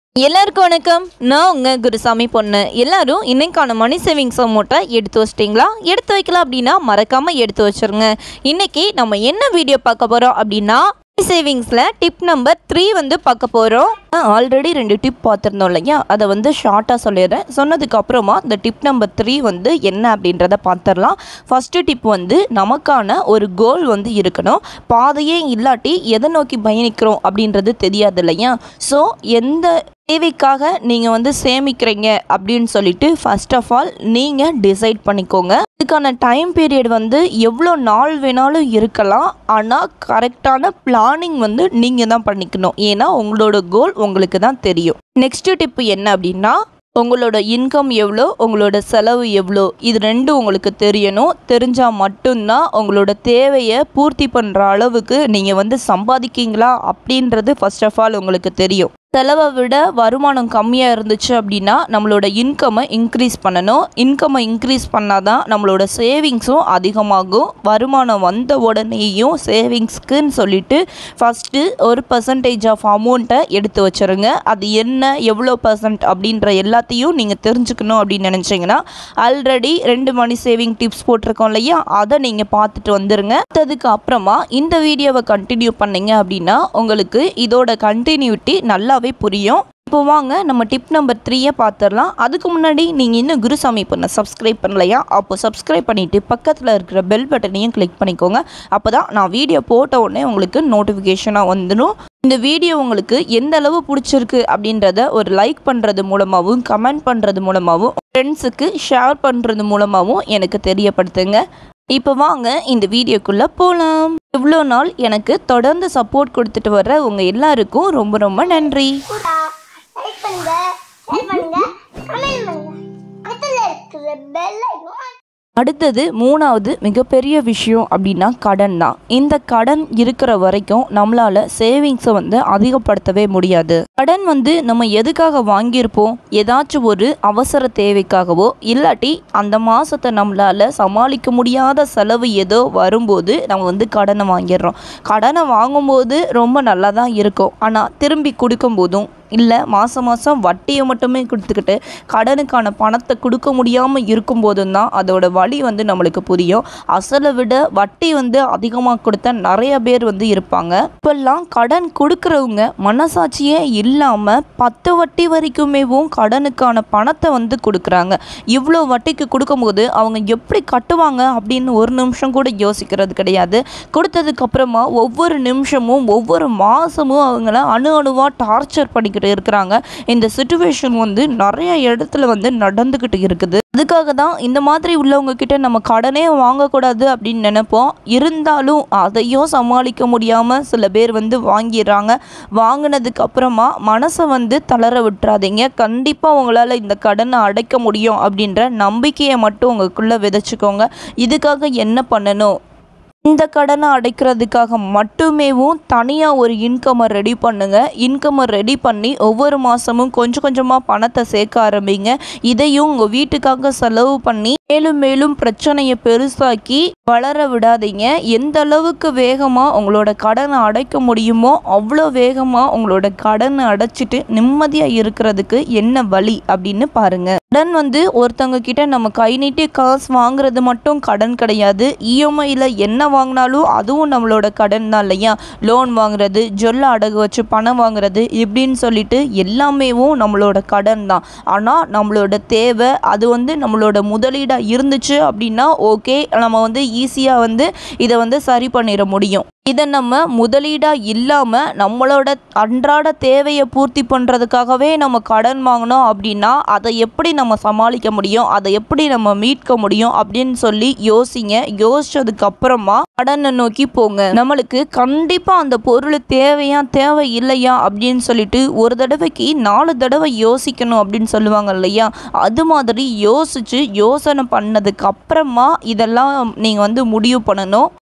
எல்லாருக்கும் வணக்கம் நான் உங்க குருசாமி பொண்ணு எல்லாரும் இன்னைக்கான மணி சேவிங்ஸ் அமௌண்ட்டை எடுத்து வச்சிட்டிங்களா எடுத்து வைக்கல அப்படின்னா மறக்காம எடுத்து வச்சிருங்க இன்னைக்கு நம்ம என்ன வீடியோ பார்க்க போறோம் அப்படின்னா சேவிங்ஸில் டிப் நம்பர் த்ரீ வந்து பார்க்க போகிறோம் ஆல்ரெடி ரெண்டு டிப் பார்த்துருந்தோம் இல்லையா அதை வந்து ஷார்ட்டாக சொல்லிடுறேன் சொன்னதுக்கு அப்புறமா இந்த டிப் நம்பர் த்ரீ வந்து என்ன அப்படின்றத பார்த்துடலாம் ஃபஸ்ட்டு டிப் வந்து நமக்கான ஒரு கோல் வந்து இருக்கணும் பாதையே இல்லாட்டி எதை நோக்கி பயணிக்கிறோம் அப்படின்றது தெரியாது இல்லையா ஸோ எந்த தேவைக்காக நீங்கள் வந்து சேமிக்கிறீங்க அப்படின்னு சொல்லிட்டு ஃபர்ஸ்ட் ஆஃப் ஆல் நீங்கள் டிசைட் பண்ணிக்கோங்க இதுக்கான டைம் பீரியட் வந்து எவ்வளோ நாள் வேணாலும் இருக்கலாம் ஆனால் கரெக்டான பிளானிங் வந்து நீங்கள் தான் பண்ணிக்கணும் ஏன்னா உங்களோட கோல் உங்களுக்கு தான் தெரியும் நெக்ஸ்ட் டிப் என்ன அப்படின்னா உங்களோட இன்கம் எவ்வளோ உங்களோட செலவு எவ்வளோ இது ரெண்டும் உங்களுக்கு தெரியணும் தெரிஞ்சால் மட்டும்தான் உங்களோட தேவையை பூர்த்தி பண்ணுற அளவுக்கு நீங்கள் வந்து சம்பாதிக்கீங்களா அப்படின்றது ஃபர்ஸ்ட் ஆஃப் ஆல் உங்களுக்கு தெரியும் செலவை விட வருமானம் கம்மியாக இருந்துச்சு அப்படின்னா நம்மளோட இன்கம்மை இன்க்ரீஸ் பண்ணணும் இன்கம்மை இன்க்ரீஸ் பண்ணால் தான் நம்மளோட சேவிங்ஸும் அதிகமாகும் வருமானம் வந்த உடனேயும் சேவிங்ஸ்க்குன்னு சொல்லிட்டு ஃபஸ்ட்டு ஒரு பர்சன்டேஜ் ஆஃப் அமௌண்ட்டை எடுத்து வச்சுருங்க அது என்ன எவ்வளோ பர்சன்ட் அப்படின்ற எல்லாத்தையும் நீங்கள் தெரிஞ்சுக்கணும் அப்படின்னு நினச்சிங்கன்னா ஆல்ரெடி ரெண்டு மணி சேவிங் டிப்ஸ் போட்டிருக்கோம் இல்லையா அதை நீங்கள் பார்த்துட்டு வந்துருங்க அதுக்கு அப்புறமா இந்த வீடியோவை கண்டினியூ பண்ணீங்க அப்படின்னா உங்களுக்கு இதோட கண்டினியூட்டி நல்லாவே புரியும் இப்போ வாங்க நம்ம டிப் நம்பர் த்ரீயை பார்த்துடலாம் அதுக்கு முன்னாடி நீங்கள் இன்னும் குருசாமி பண்ண சப்ஸ்கிரைப் பண்ணலையா அப்போ சப்ஸ்கிரைப் பண்ணிவிட்டு பக்கத்தில் இருக்கிற பெல் பட்டனையும் கிளிக் பண்ணிக்கோங்க அப்போ தான் நான் வீடியோ போட்ட உடனே உங்களுக்கு நோட்டிஃபிகேஷனாக வந்துடும் இந்த வீடியோ உங்களுக்கு எந்த அளவு பிடிச்சிருக்கு அப்படின்றத ஒரு லைக் பண்ணுறது மூலமாகவும் கமெண்ட் பண்ணுறது மூலமாகவும் ஃப்ரெண்ட்ஸுக்கு ஷேர் பண்ணுறது மூலமாகவும் எனக்கு தெரியப்படுத்துங்க இப்போ வாங்க இந்த வீடியோக்குள்ளே போகலாம் இவ்வளோ நாள் எனக்கு தொடர்ந்து சப்போர்ட் கொடுத்துட்டு வர்ற உங்கள் எல்லாருக்கும் ரொம்ப ரொம்ப நன்றி கூடா லைக் பண்ணுங்க ஷேர் பண்ணுங்க கமெண்ட் பண்ணுங்க பக்கத்துல இருக்கிற பெல் ஐகான் அடுத்தது மூணாவது மிகப்பெரிய விஷயம் அப்படின்னா கடன் தான் இந்த கடன் இருக்கிற வரைக்கும் நம்மளால சேவிங்ஸை வந்து அதிகப்படுத்தவே முடியாது கடன் வந்து நம்ம எதுக்காக வாங்கியிருப்போம் ஏதாச்சும் ஒரு அவசர தேவைக்காகவோ இல்லாட்டி அந்த மாசத்தை நம்மளால சமாளிக்க முடியாத செலவு ஏதோ வரும்போது நம்ம வந்து கடனை வாங்கிடுறோம் கடனை வாங்கும்போது ரொம்ப நல்லா தான் இருக்கும் ஆனால் திரும்பி கொடுக்கும்போதும் இல்லை மாதம் மாதம் வட்டியை மட்டுமே கொடுத்துக்கிட்டு கடனுக்கான பணத்தை கொடுக்க முடியாமல் இருக்கும்போதும் தான் அதோட வழி வந்து நம்மளுக்கு புரியும் அசலை விட வட்டி வந்து அதிகமாக கொடுத்த நிறைய பேர் வந்து இருப்பாங்க இப்பெல்லாம் கடன் கொடுக்குறவங்க மனசாட்சியே இல்லாமல் பத்து வட்டி வரைக்குமேவும் கடனுக்கான பணத்தை வந்து கொடுக்குறாங்க இவ்வளோ வட்டிக்கு கொடுக்கும்போது அவங்க எப்படி கட்டுவாங்க அப்படின்னு ஒரு நிமிஷம் கூட யோசிக்கிறது கிடையாது கொடுத்ததுக்கப்புறமா ஒவ்வொரு நிமிஷமும் ஒவ்வொரு மாதமும் அவங்கள அணு அணுவாக டார்ச்சர் பண்ணிக்கிட்டு இருக்கிறாங்க இந்த சுச்சுவேஷன் வந்து நிறைய இடத்துல வந்து நடந்துக்கிட்டு இருக்குது அதுக்காக தான் இந்த மாதிரி உள்ளவங்க கிட்ட நம்ம கடனே வாங்கக்கூடாது அப்படின்னு நினைப்போம் இருந்தாலும் அதையும் சமாளிக்க முடியாமல் சில பேர் வந்து வாங்கிடுறாங்க வாங்கினதுக்கு அப்புறமா மனசை வந்து தளர விட்டுறாதீங்க கண்டிப்பாக உங்களால் இந்த கடனை அடைக்க முடியும் அப்படின்ற நம்பிக்கையை மட்டும் உங்களுக்குள்ளே விதைச்சிக்கோங்க இதுக்காக என்ன பண்ணணும் இந்த கடனை அடைக்கிறதுக்காக மட்டுமேவும் தனியாக ஒரு இன்கம்மை ரெடி பண்ணுங்க இன்கம்மை ரெடி பண்ணி ஒவ்வொரு மாதமும் கொஞ்சம் கொஞ்சமாக பணத்தை சேர்க்க ஆரம்பிங்க இதையும் உங்கள் வீட்டுக்காக செலவு பண்ணி மேலும் மேலும் பிரச்சனையை பெருசாக்கி வளர விடாதீங்க எந்த அளவுக்கு வேகமாக உங்களோட கடனை அடைக்க முடியுமோ அவ்வளோ வேகமாக உங்களோட கடனை அடைச்சிட்டு நிம்மதியாக இருக்கிறதுக்கு என்ன வழி அப்படின்னு பாருங்க கடன் வந்து ஒருத்தவங்க கிட்ட நம்ம கை நீட்டி காசு வாங்குறது மட்டும் கடன் கிடையாது இஎம்ஐயில் என்ன வாங்கினாலும் அதுவும் நம்மளோட கடன் தான் இல்லையா லோன் வாங்குறது ஜொல்ல அடகு வச்சு பணம் வாங்குறது இப்படின்னு சொல்லிட்டு எல்லாமேவும் நம்மளோட கடன் தான் ஆனால் நம்மளோட தேவை அது வந்து நம்மளோட முதலீடாக இருந்துச்சு அப்படின்னா ஓகே நம்ம வந்து ஈஸியாக வந்து இதை வந்து சரி பண்ணிட முடியும் இதை நம்ம முதலீடாக இல்லாமல் நம்மளோட அன்றாட தேவையை பூர்த்தி பண்ணுறதுக்காகவே நம்ம கடன் வாங்கினோம் அப்படின்னா அதை எப்படி நம்ம சமாளிக்க முடியும் அதை எப்படி நம்ம மீட்க முடியும் அப்படின்னு சொல்லி யோசிங்க யோசிச்சதுக்கு அப்புறமா கடனை நோக்கி போங்க நம்மளுக்கு கண்டிப்பாக அந்த பொருள் தேவையா தேவை இல்லையா அப்படின்னு சொல்லிட்டு ஒரு தடவைக்கு நாலு தடவை யோசிக்கணும் அப்படின்னு சொல்லுவாங்க இல்லையா அது மாதிரி யோசிச்சு யோசனை பண்ணதுக்கு அப்புறமா இதெல்லாம் நீங்கள் வந்து முடிவு பண்ணணும்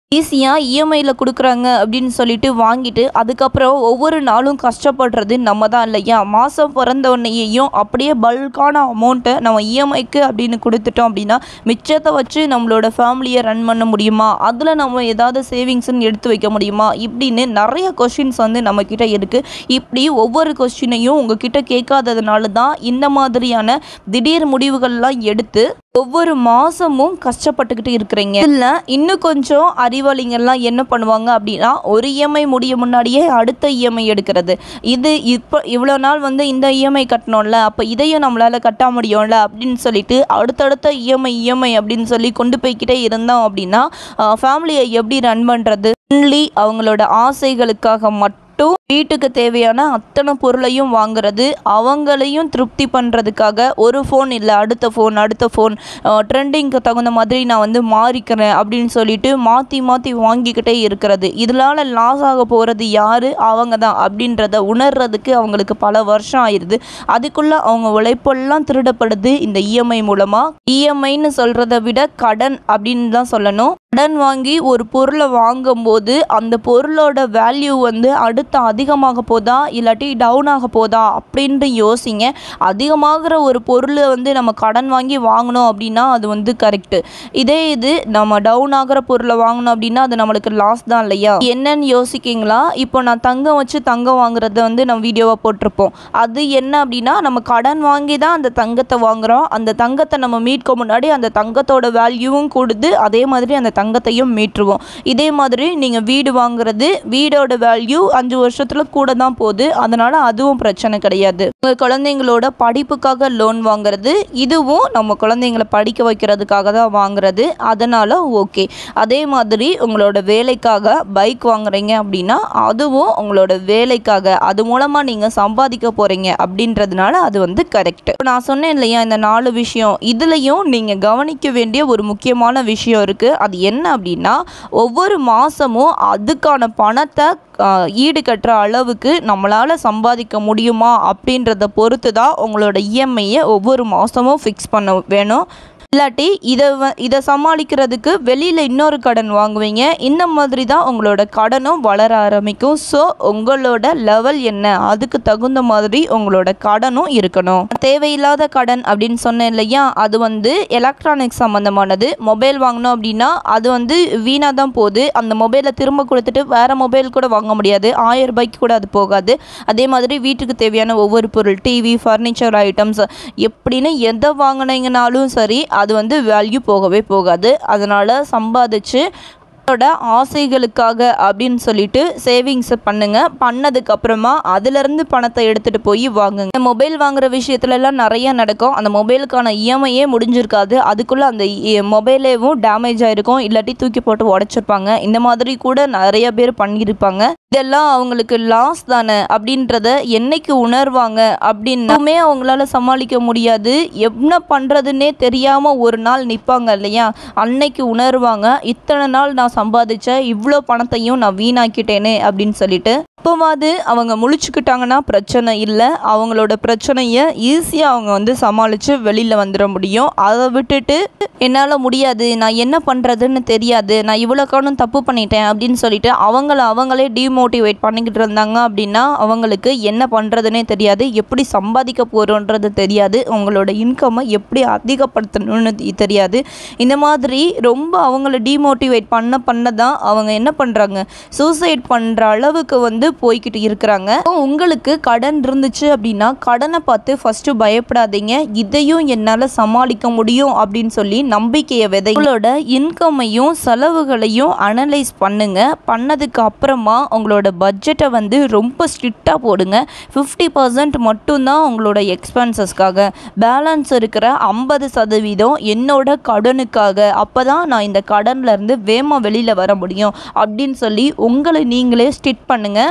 ஈஸியாக இஎம்ஐயில் கொடுக்குறாங்க அப்படின்னு சொல்லிட்டு வாங்கிட்டு அதுக்கப்புறம் ஒவ்வொரு நாளும் கஷ்டப்படுறது நம்ம தான் இல்லையா மாதம் பிறந்த உடனேயும் அப்படியே பல்கான அமௌண்ட்டை நம்ம இஎம்ஐக்கு அப்படின்னு கொடுத்துட்டோம் அப்படின்னா மிச்சத்தை வச்சு நம்மளோட ஃபேமிலியை ரன் பண்ண முடியுமா அதில் நம்ம ஏதாவது சேவிங்ஸ்ன்னு எடுத்து வைக்க முடியுமா இப்படின்னு நிறைய கொஷின்ஸ் வந்து நம்மக்கிட்ட இருக்குது இப்படி ஒவ்வொரு கொஸ்டினையும் உங்ககிட்ட கேட்காததுனால தான் இந்த மாதிரியான திடீர் முடிவுகள்லாம் எடுத்து ஒவ்வொரு மாதமும் கஷ்டப்பட்டுக்கிட்டு இருக்கிறீங்க இல்லை இன்னும் கொஞ்சம் அறிவாளிங்கெல்லாம் என்ன பண்ணுவாங்க அப்படின்னா ஒரு இஎம்ஐ முடிய முன்னாடியே அடுத்த இஎம்ஐ எடுக்கிறது இது இப்போ இவ்வளோ நாள் வந்து இந்த இஎம்ஐ கட்டணும்ல அப்போ இதையும் நம்மளால் கட்ட முடியும்ல அப்படின்னு சொல்லிட்டு அடுத்தடுத்த இஎம்ஐ இஎம்ஐ அப்படின்னு சொல்லி கொண்டு போய்க்கிட்டே இருந்தோம் அப்படின்னா ஃபேமிலியை எப்படி ரன் பண்ணுறது ஒன்லி அவங்களோட ஆசைகளுக்காக மட்டும் வீட்டுக்கு தேவையான அத்தனை பொருளையும் வாங்குறது அவங்களையும் திருப்தி பண்ணுறதுக்காக ஒரு ஃபோன் இல்லை அடுத்த ஃபோன் அடுத்த ஃபோன் ட்ரெண்டிங்க்கு தகுந்த மாதிரி நான் வந்து மாறிக்கிறேன் அப்படின்னு சொல்லிட்டு மாற்றி மாற்றி வாங்கிக்கிட்டே இருக்கிறது இதனால லாஸ் ஆக போகிறது யார் அவங்க தான் அப்படின்றத உணர்றதுக்கு அவங்களுக்கு பல வருஷம் ஆயிடுது அதுக்குள்ளே அவங்க உழைப்பெல்லாம் திருடப்படுது இந்த இஎம்ஐ மூலமாக இஎம்ஐன்னு சொல்கிறத விட கடன் அப்படின்னு தான் சொல்லணும் கடன் வாங்கி ஒரு பொருளை வாங்கும்போது அந்த பொருளோட வேல்யூ வந்து அடுத்து அதிகமாக போதா இல்லாட்டி டவுன் ஆக போதா அப்படின்ட்டு யோசிங்க அதிகமாகிற ஒரு பொருளை வந்து நம்ம கடன் வாங்கி வாங்கினோம் அப்படின்னா அது வந்து கரெக்டு இதே இது நம்ம டவுன் ஆகிற பொருளை வாங்கினோம் அப்படின்னா அது நம்மளுக்கு லாஸ் தான் இல்லையா என்னன்னு யோசிக்கிங்களா இப்போ நான் தங்கம் வச்சு தங்கம் வாங்குறத வந்து நம்ம வீடியோவாக போட்டிருப்போம் அது என்ன அப்படின்னா நம்ம கடன் வாங்கி தான் அந்த தங்கத்தை வாங்குறோம் அந்த தங்கத்தை நம்ம மீட்க முன்னாடி அந்த தங்கத்தோட வேல்யூவும் கூடுது அதே மாதிரி அந்த தங்கத்தையும் மீட்டுருவோம் இதே மாதிரி நீங்கள் வீடு வாங்குறது வீடோட வேல்யூ அஞ்சு வருஷத்தில் கூட தான் போகுது அதனால் அதுவும் பிரச்சனை கிடையாது உங்கள் குழந்தைங்களோட படிப்புக்காக லோன் வாங்குறது இதுவும் நம்ம குழந்தைங்கள படிக்க வைக்கிறதுக்காக தான் வாங்குறது அதனால் ஓகே அதே மாதிரி உங்களோட வேலைக்காக பைக் வாங்குறீங்க அப்படின்னா அதுவும் உங்களோட வேலைக்காக அது மூலமாக நீங்கள் சம்பாதிக்க போகிறீங்க அப்படின்றதுனால அது வந்து கரெக்ட் நான் சொன்னேன் இல்லையா இந்த நாலு விஷயம் இதுலேயும் நீங்கள் கவனிக்க வேண்டிய ஒரு முக்கியமான விஷயம் இருக்குது அது என்ன அப்படின்னா ஒவ்வொரு மாதமும் அதுக்கான பணத்தை ஆஹ், ஈடு கட்டுற அளவுக்கு நம்மளால் சம்பாதிக்க முடியுமா அப்படின்றத பொறுத்து தான் உங்களோட இஎம்ஐயை ஒவ்வொரு மாதமும் ஃபிக்ஸ் பண்ண வேணும் இல்லாட்டி இதை வ இதை சமாளிக்கிறதுக்கு வெளியில் இன்னொரு கடன் வாங்குவீங்க இந்த மாதிரி தான் உங்களோட கடனும் வளர ஆரம்பிக்கும் ஸோ உங்களோட லெவல் என்ன அதுக்கு தகுந்த மாதிரி உங்களோட கடனும் இருக்கணும் தேவையில்லாத கடன் அப்படின்னு சொன்னேன் இல்லையா அது வந்து எலக்ட்ரானிக்ஸ் சம்மந்தமானது மொபைல் வாங்கினோம் அப்படின்னா அது வந்து வீணாக தான் போகுது அந்த மொபைலை திரும்ப கொடுத்துட்டு வேறு மொபைல் கூட வாங்க முடியாது ஆயிரம் ரூபாய்க்கு கூட அது போகாது அதே மாதிரி வீட்டுக்கு தேவையான ஒவ்வொரு பொருள் டிவி ஃபர்னிச்சர் ஐட்டம்ஸ் எப்படின்னு எதை வாங்கினீங்கனாலும் சரி அது வந்து வேல்யூ போகவே போகாது அதனால் சம்பாதிச்சு உங்களோட ஆசைகளுக்காக அப்படின்னு சொல்லிட்டு சேவிங்ஸை பண்ணுங்க பண்ணதுக்கு அப்புறமா அதிலிருந்து பணத்தை எடுத்துட்டு போய் வாங்குங்க மொபைல் வாங்குற விஷயத்துல எல்லாம் நிறைய நடக்கும் அந்த மொபைலுக்கான இஎம்ஐயே முடிஞ்சிருக்காது அதுக்குள்ள அந்த மொபைலேவும் டேமேஜ் ஆயிருக்கும் இல்லாட்டி தூக்கி போட்டு உடைச்சிருப்பாங்க இந்த மாதிரி கூட நிறைய பேர் பண்ணியிருப்பாங்க இதெல்லாம் அவங்களுக்கு லாஸ் தானே அப்படின்றத என்னைக்கு உணர்வாங்க அப்படின்னுமே அவங்களால சமாளிக்க முடியாது என்ன பண்ணுறதுன்னே தெரியாமல் ஒரு நாள் நிற்பாங்க இல்லையா அன்னைக்கு உணர்வாங்க இத்தனை நாள் நான் சம்பாதிச்ச இவ்வளோ பணத்தையும் நான் வீணாக்கிட்டேனே அப்படின்னு சொல்லிட்டு அப்போவாது அவங்க முழிச்சுக்கிட்டாங்கன்னா பிரச்சனை இல்லை அவங்களோட பிரச்சனையை ஈஸியாக அவங்க வந்து சமாளித்து வெளியில் வந்துட முடியும் அதை விட்டுட்டு என்னால் முடியாது நான் என்ன பண்ணுறதுன்னு தெரியாது நான் இவ்வளோ காலம் தப்பு பண்ணிட்டேன் அப்படின்னு சொல்லிட்டு அவங்கள அவங்களே டிமோட்டிவேட் பண்ணிக்கிட்டு இருந்தாங்க அப்படின்னா அவங்களுக்கு என்ன பண்ணுறதுனே தெரியாது எப்படி சம்பாதிக்க போகிறோன்றது தெரியாது உங்களோட இன்கம்மை எப்படி அதிகப்படுத்தணும்னு தெ- தெரியாது இந்த மாதிரி ரொம்ப அவங்கள டிமோட்டிவேட் பண்ண பண்ண தான் அவங்க என்ன பண்ணுறாங்க சூசைட் பண்ணுற அளவுக்கு வந்து போய்கிட்டு இருக்கிறாங்க உங்களுக்கு கடன் இருந்துச்சு அப்படின்னா கடனை பார்த்து ஃபஸ்ட்டு பயப்படாதீங்க இதையும் என்னால் சமாளிக்க முடியும் அப்படின்னு சொல்லி நம்பிக்கையை விதை உங்களோட இன்கம்மையும் செலவுகளையும் அனலைஸ் பண்ணுங்க பண்ணதுக்கு அப்புறமா உங்களோட பட்ஜெட்டை வந்து ரொம்ப ஸ்ட்ரிக்டாக போடுங்க ஃபிஃப்டி பர்சன்ட் மட்டும்தான் உங்களோட எக்ஸ்பென்சஸ்க்காக பேலன்ஸ் இருக்கிற ஐம்பது சதவீதம் என்னோட கடனுக்காக அப்போ தான் நான் இந்த கடன்ல இருந்து வேகமாக வெளியில் வர முடியும் அப்படின்னு சொல்லி உங்களை நீங்களே ஸ்டிட் பண்ணுங்க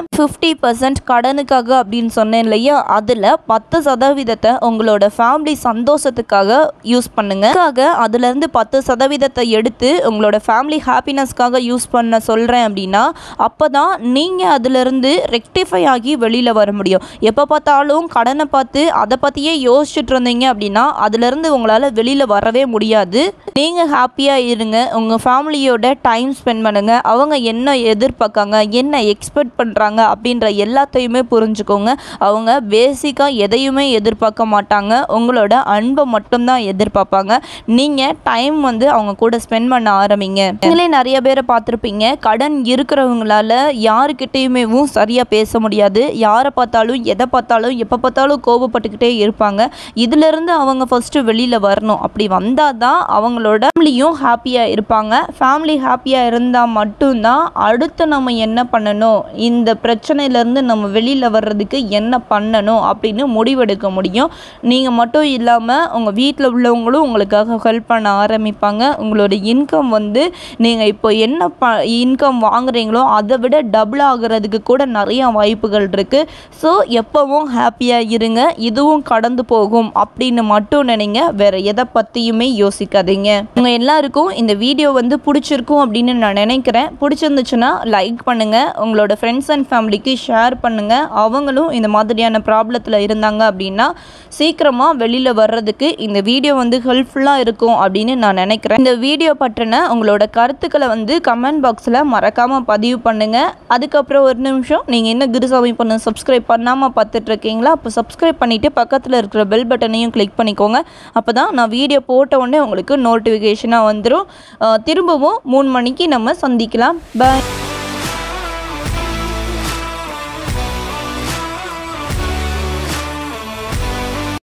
ஃபிஃப்டி பர்சன்ட் கடனுக்காக அப்படின்னு சொன்னேன் இல்லையா அதில் பத்து சதவீதத்தை உங்களோட ஃபேமிலி சந்தோஷத்துக்காக யூஸ் பண்ணுங்க அதுக்காக அதுலேருந்து பத்து சதவீதத்தை எடுத்து உங்களோட ஃபேமிலி ஹாப்பினஸ்க்காக யூஸ் பண்ண சொல்கிறேன் அப்படின்னா அப்போ தான் நீங்கள் அதிலிருந்து ரெக்டிஃபை ஆகி வெளியில் வர முடியும் எப்போ பார்த்தாலும் கடனை பார்த்து அதை பற்றியே யோசிச்சுட்டு இருந்தீங்க அப்படின்னா அதுலேருந்து உங்களால் வெளியில் வரவே முடியாது நீங்கள் ஹாப்பியாக இருங்க உங்கள் ஃபேமிலியோட டைம் ஸ்பெண்ட் பண்ணுங்க அவங்க என்ன எதிர்பார்க்காங்க என்ன எக்ஸ்பெக்ட் பண்ணுறாங்க அப்படின்ற எல்லாத்தையுமே புரிஞ்சுக்கோங்க அவங்க பேசிக்காக எதையுமே எதிர்பார்க்க மாட்டாங்க உங்களோட அன்பை மட்டும்தான் எதிர்பார்ப்பாங்க நீங்கள் டைம் வந்து அவங்க கூட ஸ்பெண்ட் பண்ண ஆரம்பிங்க நீங்களே நிறைய பேரை பார்த்துருப்பீங்க கடன் இருக்கிறவங்களால யாருக்கிட்டேயுமேவும் சரியாக பேச முடியாது யாரை பார்த்தாலும் எதை பார்த்தாலும் எப்போ பார்த்தாலும் கோபப்பட்டுக்கிட்டே இருப்பாங்க இதிலிருந்து அவங்க ஃபஸ்ட்டு வெளியில் வரணும் அப்படி வந்தால் தான் அவங்களோட ஃபேமிலியும் ஹாப்பியாக இருப்பாங்க ஃபேமிலி ஹாப்பியாக இருந்தால் மட்டும்தான் அடுத்து நம்ம என்ன பண்ணணும் இந்த பிரச்சனையிலேருந்து நம்ம வெளியில் வர்றதுக்கு என்ன பண்ணணும் அப்படின்னு முடிவெடுக்க முடியும் நீங்கள் மட்டும் இல்லாமல் உங்கள் வீட்டில் உள்ளவங்களும் உங்களுக்காக ஹெல்ப் பண்ண ஆரம்பிப்பாங்க உங்களோட இன்கம் வந்து நீங்கள் இப்போ என்ன ப இன்கம் வாங்குறீங்களோ அதை விட டபுள் ஆகிறதுக்கு கூட நிறைய வாய்ப்புகள் இருக்குது ஸோ எப்போவும் ஹாப்பியாக இருங்க இதுவும் கடந்து போகும் அப்படின்னு மட்டும் நினைங்க வேறு எதை பற்றியுமே யோசிக்காதீங்க உங்கள் எல்லாருக்கும் இந்த வீடியோ வந்து பிடிச்சிருக்கும் அப்படின்னு நான் நினைக்கிறேன் பிடிச்சிருந்துச்சுன்னா லைக் பண்ணுங்கள் உங்களோட ஃப்ரெண்ட்ஸ் அண்ட் ஃபேமிலிக்கு ஷேர் பண்ணுங்கள் அவங்களும் இந்த மாதிரியான ப்ராப்ளத்தில் இருந்தாங்க அப்படின்னா சீக்கிரமாக வெளியில் வர்றதுக்கு இந்த வீடியோ வந்து ஹெல்ப்ஃபுல்லாக இருக்கும் அப்படின்னு நான் நினைக்கிறேன் இந்த வீடியோ பற்றின உங்களோட கருத்துக்களை வந்து கமெண்ட் பாக்ஸில் மறக்காமல் பதிவு பண்ணுங்கள் அதுக்கப்புறம் ஒரு நிமிஷம் நீங்கள் என்ன குருசாமி பண்ண சப்ஸ்கிரைப் பண்ணாமல் பார்த்துட்டு இருக்கீங்களா அப்போ சப்ஸ்கிரைப் பண்ணிவிட்டு பக்கத்தில் இருக்கிற பெல் பட்டனையும் கிளிக் பண்ணிக்கோங்க அப்போ தான் நான் வீடியோ போட்ட உடனே உங்களுக்கு நோட்டிஃபிகேஷனாக வந்துடும் திரும்பவும் மூணு மணிக்கு நம்ம சந்திக்கலாம் பாய்